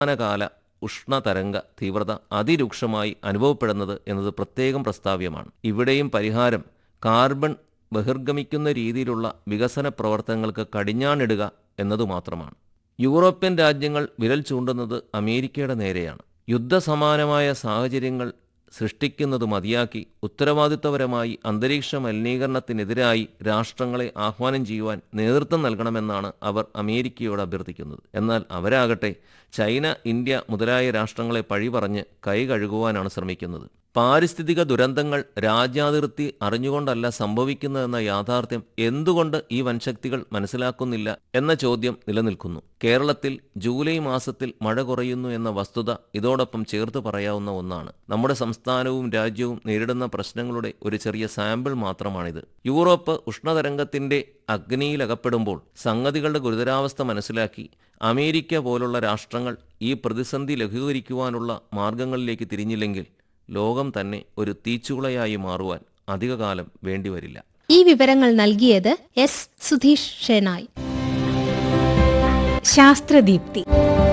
വർത്തമാനകാല ഉഷ്ണതരംഗ തീവ്രത അതിരൂക്ഷമായി അനുഭവപ്പെടുന്നത് എന്നത് പ്രത്യേകം പ്രസ്താവ്യമാണ് ഇവിടെയും പരിഹാരം കാർബൺ ബഹിർഗമിക്കുന്ന രീതിയിലുള്ള വികസന പ്രവർത്തനങ്ങൾക്ക് കടിഞ്ഞാണിടുക എന്നതു മാത്രമാണ് യൂറോപ്യൻ രാജ്യങ്ങൾ വിരൽ ചൂണ്ടുന്നത് അമേരിക്കയുടെ നേരെയാണ് യുദ്ധസമാനമായ സാഹചര്യങ്ങൾ സൃഷ്ടിക്കുന്നത് മതിയാക്കി ഉത്തരവാദിത്തപരമായി അന്തരീക്ഷ മലിനീകരണത്തിനെതിരായി രാഷ്ട്രങ്ങളെ ആഹ്വാനം ചെയ്യുവാൻ നേതൃത്വം നൽകണമെന്നാണ് അവർ അമേരിക്കയോട് അഭ്യർത്ഥിക്കുന്നത് എന്നാൽ അവരാകട്ടെ ചൈന ഇന്ത്യ മുതലായ രാഷ്ട്രങ്ങളെ പഴി പറഞ്ഞ് കൈ കഴുകുവാനാണ് ശ്രമിക്കുന്നത് പാരിസ്ഥിതിക ദുരന്തങ്ങൾ രാജ്യാതിർത്തി അറിഞ്ഞുകൊണ്ടല്ല സംഭവിക്കുന്നതെന്ന യാഥാർത്ഥ്യം എന്തുകൊണ്ട് ഈ വൻശക്തികൾ മനസ്സിലാക്കുന്നില്ല എന്ന ചോദ്യം നിലനിൽക്കുന്നു കേരളത്തിൽ ജൂലൈ മാസത്തിൽ മഴ കുറയുന്നു എന്ന വസ്തുത ഇതോടൊപ്പം ചേർത്ത് പറയാവുന്ന ഒന്നാണ് നമ്മുടെ സംസ്ഥാനവും രാജ്യവും നേരിടുന്ന പ്രശ്നങ്ങളുടെ ഒരു ചെറിയ സാമ്പിൾ മാത്രമാണിത് യൂറോപ്പ് ഉഷ്ണതരംഗത്തിന്റെ അഗ്നിയിലകപ്പെടുമ്പോൾ സംഗതികളുടെ ഗുരുതരാവസ്ഥ മനസ്സിലാക്കി അമേരിക്ക പോലുള്ള രാഷ്ട്രങ്ങൾ ഈ പ്രതിസന്ധി ലഘൂകരിക്കുവാനുള്ള മാർഗങ്ങളിലേക്ക് തിരിഞ്ഞില്ലെങ്കിൽ ലോകം തന്നെ ഒരു തീച്ചുളയായി മാറുവാൻ അധികകാലം വേണ്ടിവരില്ല ഈ വിവരങ്ങൾ നൽകിയത് എസ് സുധീഷ് ഷെനായ് ശാസ്ത്രദീപ്തി